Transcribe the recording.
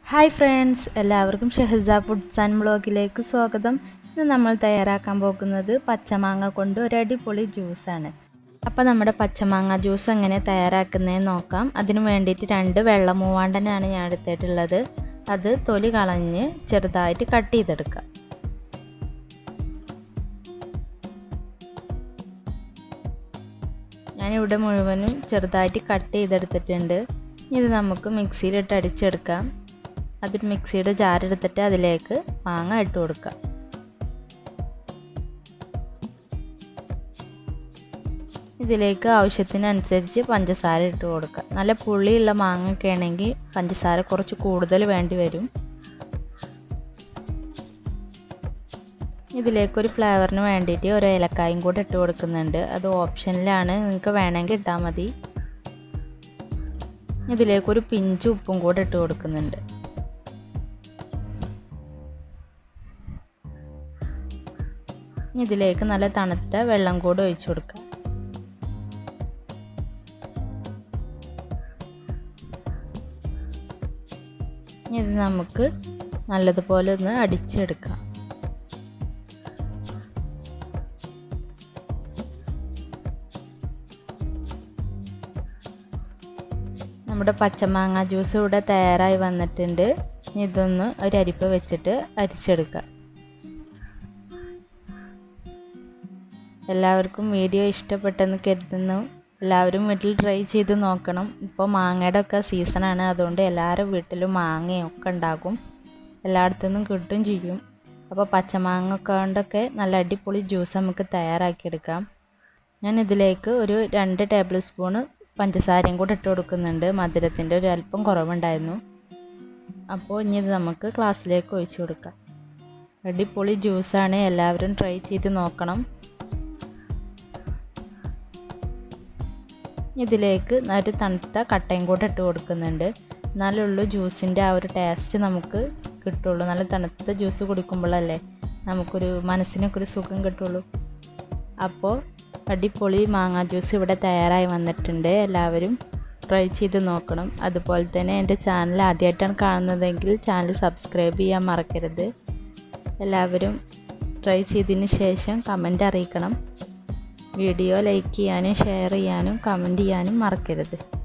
hi friends എല്ലാവർക്കും ഷെഹസ foods and ബ്ലോഗിലേക്ക് സ്വാഗതം ഇന്ന് നമ്മൾ തയ്യാറാക്കാൻ പോകുന്നത് പച്ചമാങ്ങ കൊണ്ട് ഒരു അടിപൊളി ജ്യൂസാണ് അപ്പോൾ നമ്മുടെ പച്ചമാങ്ങ ജ്യൂസ് എങ്ങനെ തയ്യാറാക്കുന്നതെന്ന് നോക്കാം അതിന് വേണ്ടിയിട്ട് രണ്ട് വെള്ള മൂവാണ്ടനാണ് ഞാൻ എടുത്തിട്ടുള്ളത് അത് തൊലി കളഞ്ഞ് ചെറുതായിട്ട് കട്ട് ചെയ്തെടുക്കുക ഞാനിവിടെ മുഴുവനും ചെറുതായിട്ട് കട്ട് ചെയ്തെടുത്തിട്ടുണ്ട് ഇത് നമുക്ക് മിക്സിയിലിട്ട് അടിച്ചെടുക്കാം അതിൽ മിക്സിയുടെ ജാറെടുത്തിട്ട് അതിലേക്ക് മാങ്ങ ഇട്ട് കൊടുക്കാം ഇതിലേക്ക് ആവശ്യത്തിനനുസരിച്ച് പഞ്ചസാര ഇട്ട് കൊടുക്കുക നല്ല പുളിയുള്ള മാങ്ങയൊക്കെ ആണെങ്കിൽ പഞ്ചസാര കുറച്ച് കൂടുതൽ വേണ്ടി വരും ഇതിലേക്കൊരു ഫ്ലേവറിന് വേണ്ടിയിട്ട് ഒരു ഏലക്കായും കൂടെ ഇട്ട് കൊടുക്കുന്നുണ്ട് അത് ഓപ്ഷനിലാണ് നിങ്ങൾക്ക് വേണമെങ്കിൽ ഇട്ടാൽ മതി ഇതിലേക്കൊരു പിഞ്ച് ഉപ്പും കൂടെ ഇട്ട് കൊടുക്കുന്നുണ്ട് ഇതിലേക്ക് നല്ല തണുത്ത വെള്ളം കൂടെ ഒഴിച്ചു കൊടുക്കാം ഇത് നമുക്ക് നല്ലതുപോലെ ഒന്ന് അടിച്ചെടുക്കാം നമ്മുടെ പച്ചമാങ്ങ ജ്യൂസ് ഇവിടെ തയ്യാറായി വന്നിട്ടുണ്ട് ഇതൊന്ന് ഒരു അരിപ്പ വെച്ചിട്ട് അരിച്ചെടുക്കുക എല്ലാവർക്കും വീഡിയോ ഇഷ്ടപ്പെട്ടെന്ന് കരുതുന്നു എല്ലാവരും വീട്ടിൽ ട്രൈ ചെയ്ത് നോക്കണം ഇപ്പോൾ മാങ്ങയുടെ ഒക്കെ സീസണാണ് അതുകൊണ്ട് എല്ലാവരും വീട്ടിലും മാങ്ങയൊക്കെ ഉണ്ടാകും എല്ലായിടത്തുനിന്നും കിട്ടും ചെയ്യും അപ്പോൾ പച്ചമാങ്ങ കൊണ്ടൊക്കെ നല്ല അടിപൊളി ജ്യൂസ് നമുക്ക് തയ്യാറാക്കിയെടുക്കാം ഞാൻ ഇതിലേക്ക് ഒരു രണ്ട് ടേബിൾ സ്പൂണ് പഞ്ചസാരയും കൂടെ ഇട്ട് കൊടുക്കുന്നുണ്ട് മധുരത്തിൻ്റെ ഒരു അല്പം കുറവുണ്ടായിരുന്നു അപ്പോൾ ഇനി ഇത് നമുക്ക് ക്ലാസ്സിലേക്ക് ഒഴിച്ചു കൊടുക്കാം അടിപൊളി ജ്യൂസാണ് എല്ലാവരും ട്രൈ ചെയ്ത് നോക്കണം ഇതിലേക്ക് ഒരു തണുത്ത കട്ടയും കൂടെ ഇട്ട് കൊടുക്കുന്നുണ്ട് എന്നാലുള്ളൂ ജ്യൂസിൻ്റെ ആ ഒരു ടേസ്റ്റ് നമുക്ക് കിട്ടുള്ളൂ നല്ല തണുത്ത ജ്യൂസ് കുടിക്കുമ്പോഴല്ലേ നമുക്കൊരു മനസ്സിനൊക്കെ ഒരു സുഖം കിട്ടുള്ളൂ അപ്പോൾ അടിപൊളി മാങ്ങാ ജ്യൂസ് ഇവിടെ തയ്യാറായി വന്നിട്ടുണ്ട് എല്ലാവരും ട്രൈ ചെയ്ത് നോക്കണം അതുപോലെ തന്നെ എൻ്റെ ചാനൽ ആദ്യമായിട്ടാണ് കാണുന്നതെങ്കിൽ ചാനൽ സബ്സ്ക്രൈബ് ചെയ്യാൻ മറക്കരുത് എല്ലാവരും ട്രൈ ചെയ്തതിന് ശേഷം കമൻ്റ് അറിയിക്കണം വീഡിയോ ലൈക്ക് ചെയ്യാനും ഷെയർ ചെയ്യാനും കമൻറ്റ് ചെയ്യാനും മറക്കരുത്